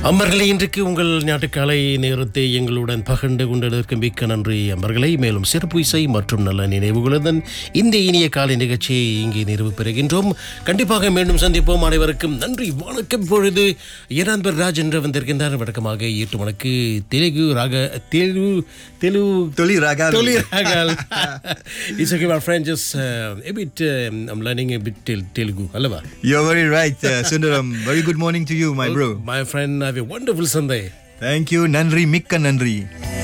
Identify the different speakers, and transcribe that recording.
Speaker 1: அம்பர்களை இன்றைக்கு உங்கள் ஞாட்டுக்காலை நேரத்தை எங்களுடன் பகிர்ந்து கொண்டதற்கு மிக்க நன்றி அம்பர்களை மேலும் சிறப்பு இசை மற்றும் நல்ல நினைவுகளுடன் இந்த இனிய காலை நிகழ்ச்சியை இங்கே நிறைவு பெறுகின்றோம் கண்டிப்பாக மீண்டும் சந்திப்போம் அனைவருக்கும் நன்றி வணக்கம் பொழுது இரண்பர் ராஜ் என்று வந்திருக்கின்றார் வழக்கமாக ஈட்டு மணக்கு தெலுங்கு ராக Telugu Telugu
Speaker 2: Tuli Ragal.
Speaker 1: Totally Ragal. it's okay, my friend. Just uh, a bit. Um, I'm learning a bit tel- Telugu. Alava.
Speaker 2: You're very right, uh, Sundaram. Very good morning to you, my bro.
Speaker 1: My friend, have a wonderful Sunday.
Speaker 2: Thank you. Nandri, Mikka Nandri.